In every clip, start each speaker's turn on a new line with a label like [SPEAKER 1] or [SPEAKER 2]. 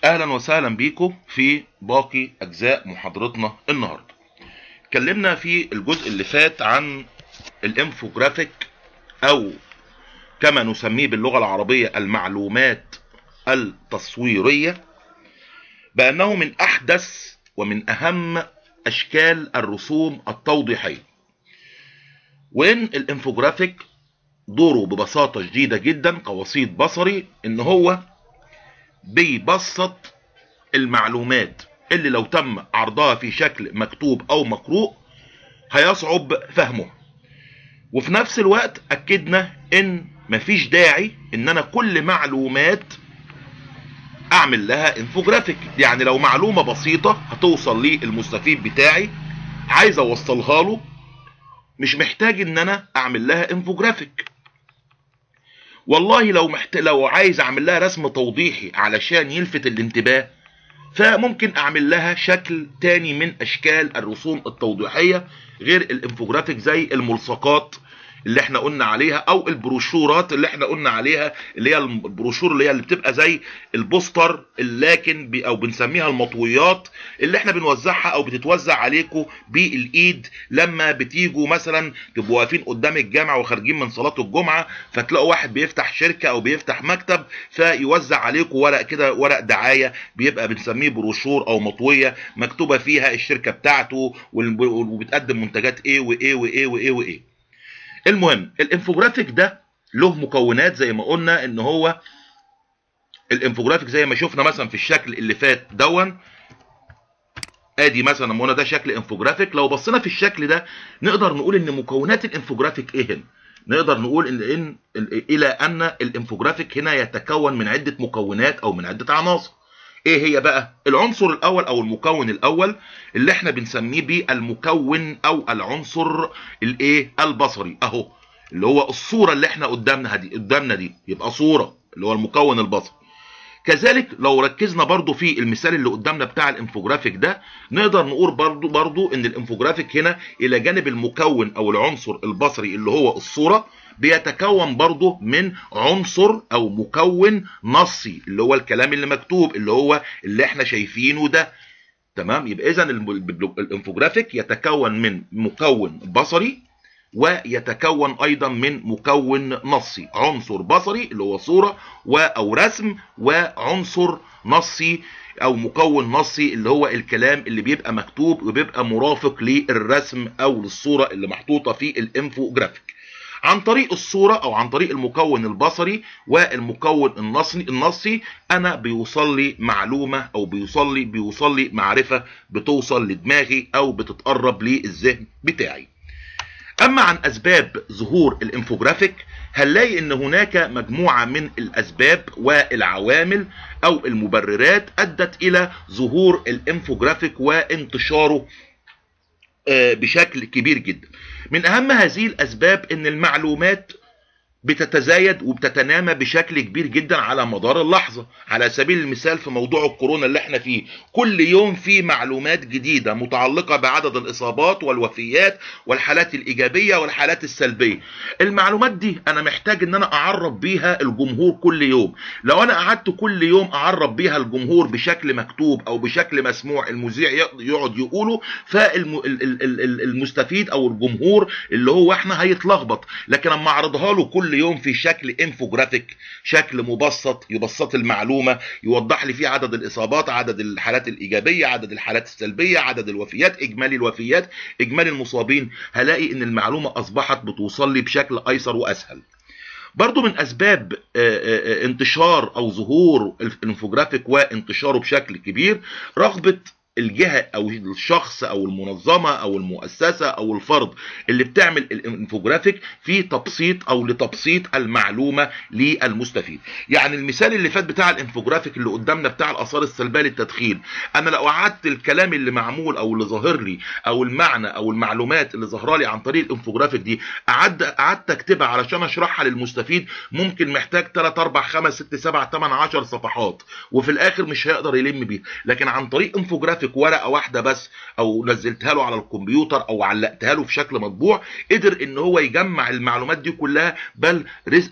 [SPEAKER 1] اهلا وسهلا بيكم في باقي اجزاء محاضرتنا النهارده اتكلمنا في الجزء اللي فات عن الانفوجرافيك او كما نسميه باللغه العربيه المعلومات التصويريه بانه من احدث ومن اهم اشكال الرسوم التوضيحيه وان الانفوجرافيك دوره ببساطه شديده جدا كوسيط بصري ان هو بيبسط المعلومات اللي لو تم عرضها في شكل مكتوب او مقروء هيصعب فهمه وفي نفس الوقت اكدنا ان مفيش داعي ان انا كل معلومات اعمل لها انفوجرافيك يعني لو معلومة بسيطة هتوصل للمستفيد بتاعي عايز اوصلها له مش محتاج ان انا اعمل لها انفوجرافيك والله لو محت... لو عايز اعمل لها رسم توضيحي علشان يلفت الانتباه فممكن اعمل لها شكل تاني من اشكال الرسوم التوضيحية غير الانفوجرافيك زي الملصقات اللي احنا قلنا عليها او البروشورات اللي احنا قلنا عليها اللي هي البروشور اللي هي اللي بتبقى زي البوستر لكن بي او بنسميها المطويات اللي احنا بنوزعها او بتتوزع عليكم بالايد لما بتيجوا مثلا تبقوا واقفين قدام الجامع وخارجين من صلاه الجمعه فتلاقوا واحد بيفتح شركه او بيفتح مكتب فيوزع عليكم ورق كده ورق دعايه بيبقى بنسميه بروشور او مطويه مكتوبه فيها الشركه بتاعته وبتقدم منتجات ايه وايه وايه وايه وايه المهم الانفوجرافيك ده له مكونات زي ما قلنا ان هو الانفوجرافيك زي ما شفنا مثلا في الشكل اللي فات دون ادي مثلا لما قلنا ده شكل انفوجرافيك لو بصينا في الشكل ده نقدر نقول ان مكونات الانفوجرافيك ايه هنا نقدر نقول ان, إن الى ان الانفوجرافيك هنا يتكون من عده مكونات او من عده عناصر ايه هي بقى العنصر الاول او المكون الاول اللي احنا بنسميه بيه المكون او العنصر الايه البصري اهو اللي هو الصوره اللي احنا قدامنا دي قدامنا دي يبقى صوره اللي هو المكون البصري كذلك لو ركزنا برضو في المثال اللي قدامنا بتاع الانفوجرافيك ده نقدر نقول برضو برضو ان الانفوجرافيك هنا الى جانب المكون او العنصر البصري اللي هو الصوره بيتكون برضه من عنصر او مكون نصي اللي هو الكلام اللي مكتوب اللي هو اللي احنا شايفينه ده تمام يبقى اذا الانفوجرافيك يتكون من مكون بصري ويتكون ايضا من مكون نصي عنصر بصري اللي هو صوره او رسم وعنصر نصي او مكون نصي اللي هو الكلام اللي بيبقى مكتوب وبيبقى مرافق للرسم او للصوره اللي محطوطه في الانفوجرافيك عن طريق الصورة او عن طريق المكون البصري والمكون النصي النصي انا بيوصل لي معلومة او بيوصل لي بيوصل لي معرفة بتوصل لدماغي او بتتقرب للذهن بتاعي اما عن اسباب ظهور الانفوجرافيك هنلاقي ان هناك مجموعة من الاسباب والعوامل او المبررات ادت الى ظهور الانفوجرافيك وانتشاره بشكل كبير جدا من اهم هذه الاسباب ان المعلومات بتتزايد وبتتنامى بشكل كبير جدا على مدار اللحظة على سبيل المثال في موضوع الكورونا اللي احنا فيه كل يوم في معلومات جديدة متعلقة بعدد الاصابات والوفيات والحالات الايجابية والحالات السلبية المعلومات دي انا محتاج ان انا اعرف بيها الجمهور كل يوم لو انا قعدت كل يوم اعرف بيها الجمهور بشكل مكتوب او بشكل مسموع المذيع يقعد يقوله فالمستفيد او الجمهور اللي هو احنا هيتلخبط لكن اما اعرضها له كل يوم في شكل انفوجرافيك شكل مبسط يبسط المعلومة يوضح لي فيه عدد الاصابات عدد الحالات الايجابية عدد الحالات السلبية عدد الوفيات اجمالي الوفيات اجمالي المصابين هلاقي ان المعلومة اصبحت بتوصل لي بشكل ايسر واسهل برضو من اسباب انتشار او ظهور الانفوجرافيك وانتشاره بشكل كبير رغبة الجهة او الشخص او المنظمة او المؤسسة او الفرد اللي بتعمل الانفوجرافيك في تبسيط او لتبسيط المعلومة للمستفيد يعني المثال اللي فات بتاع الانفوجرافيك اللي قدامنا بتاع الاثار السلبية للتدخين انا لو قعدت الكلام اللي معمول او اللي ظاهر لي او المعنى او المعلومات اللي ظاهره لي عن طريق الانفوجرافيك دي قعدت قعدت اكتبها علشان اشرحها للمستفيد ممكن محتاج 3 4 5 6 7 8 10 صفحات وفي الاخر مش هيقدر يلم بيها لكن عن طريق انفوجرافيك انفوجرافيك ورقه واحده بس او نزلتها له على الكمبيوتر او علقتها له في شكل مطبوع قدر ان هو يجمع المعلومات دي كلها بل رز...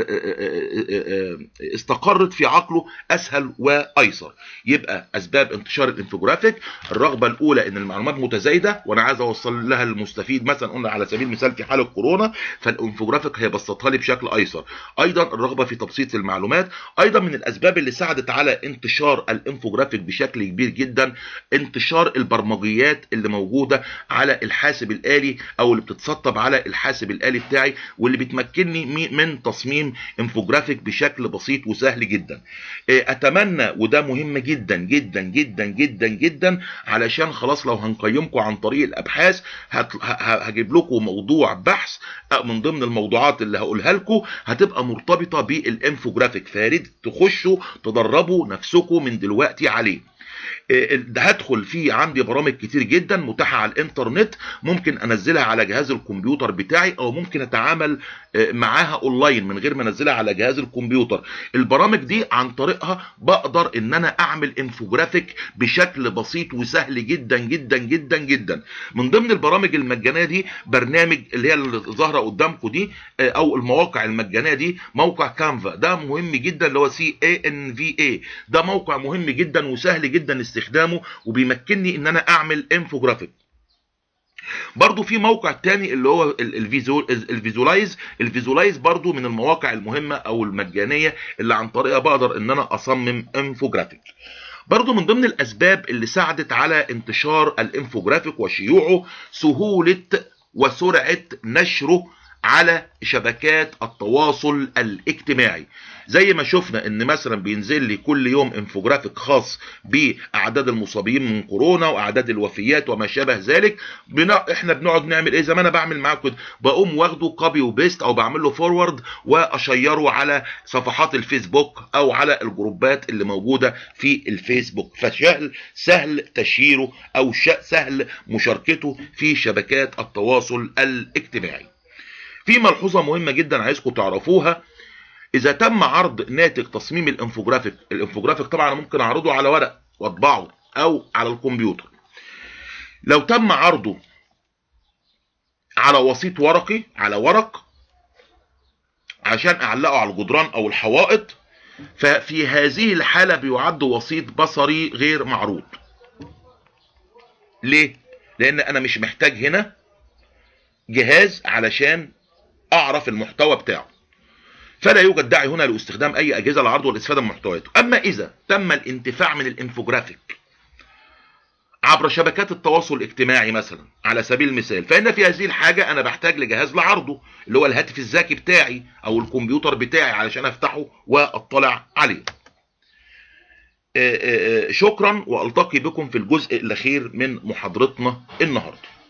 [SPEAKER 1] استقرت في عقله اسهل وايسر يبقى اسباب انتشار الانفوجرافيك الرغبه الاولى ان المعلومات متزايده وانا عايز اوصل لها المستفيد مثلا قلنا على سبيل المثال في حاله كورونا فالانفوجرافيك هيبسطها لي بشكل ايسر ايضا الرغبه في تبسيط المعلومات ايضا من الاسباب اللي ساعدت على انتشار الانفوجرافيك بشكل كبير جدا انتشار البرمجيات اللي موجوده على الحاسب الالي او اللي بتتسطب على الحاسب الالي بتاعي واللي بتمكنني من تصميم انفوجرافيك بشكل بسيط وسهل جدا اتمنى وده مهم جدا جدا جدا جدا جدا علشان خلاص لو هنقيمكم عن طريق الابحاث هجيب لكم موضوع بحث من ضمن الموضوعات اللي هقولها لكم هتبقى مرتبطه بالانفوجرافيك فياريت تخشوا تدربوا نفسكم من دلوقتي عليه هدخل فيه عندي برامج كتير جدا متاحه على الانترنت ممكن انزلها على جهاز الكمبيوتر بتاعي او ممكن اتعامل معاها اونلاين من غير ما انزلها على جهاز الكمبيوتر البرامج دي عن طريقها بقدر ان انا اعمل انفوجرافيك بشكل بسيط وسهل جدا جدا جدا جدا من ضمن البرامج المجانيه دي برنامج اللي هي اللي ظاهره قدامكم دي او المواقع المجانيه دي موقع كانفا ده مهم جدا اللي هو سي اي ان في اي ده موقع مهم جدا وسهل جدا استخدامه وبيمكنني ان انا اعمل انفوجرافيك برضو في موقع تاني اللي هو الفيزولايز الفيزولايز برضو من المواقع المهمة او المجانية اللي عن طريقها بقدر ان انا اصمم انفوجرافيك برضو من ضمن الاسباب اللي ساعدت على انتشار الانفوجرافيك وشيوعه سهولة وسرعة نشره على شبكات التواصل الاجتماعي زي ما شفنا ان مثلا بينزل لي كل يوم انفوجرافيك خاص باعداد المصابين من كورونا واعداد الوفيات وما شابه ذلك بنا احنا بنقعد نعمل ايه زي ما انا بعمل معاكم كده بقوم واخده كوبي وبيست او بعمل له فورورد واشيره على صفحات الفيسبوك او على الجروبات اللي موجوده في الفيسبوك فسهل سهل تشييره او سهل مشاركته في شبكات التواصل الاجتماعي في ملحوظه مهمه جدا عايزكم تعرفوها اذا تم عرض ناتج تصميم الانفوجرافيك الانفوجرافيك طبعا ممكن اعرضه على ورق واطبعه او على الكمبيوتر لو تم عرضه على وسيط ورقي على ورق عشان اعلقه على الجدران او الحوائط ففي هذه الحالة بيعد وسيط بصري غير معروض ليه لان انا مش محتاج هنا جهاز علشان اعرف المحتوى بتاعه فلا يوجد داعي هنا لاستخدام اي اجهزه للعرض والاستفاده من محتوياته اما اذا تم الانتفاع من الانفوجرافيك عبر شبكات التواصل الاجتماعي مثلا على سبيل المثال فان في هذه الحاجه انا بحتاج لجهاز لعرضه اللي هو الهاتف الذكي بتاعي او الكمبيوتر بتاعي علشان افتحه واطلع عليه شكرا والتقي بكم في الجزء الاخير من محاضرتنا النهارده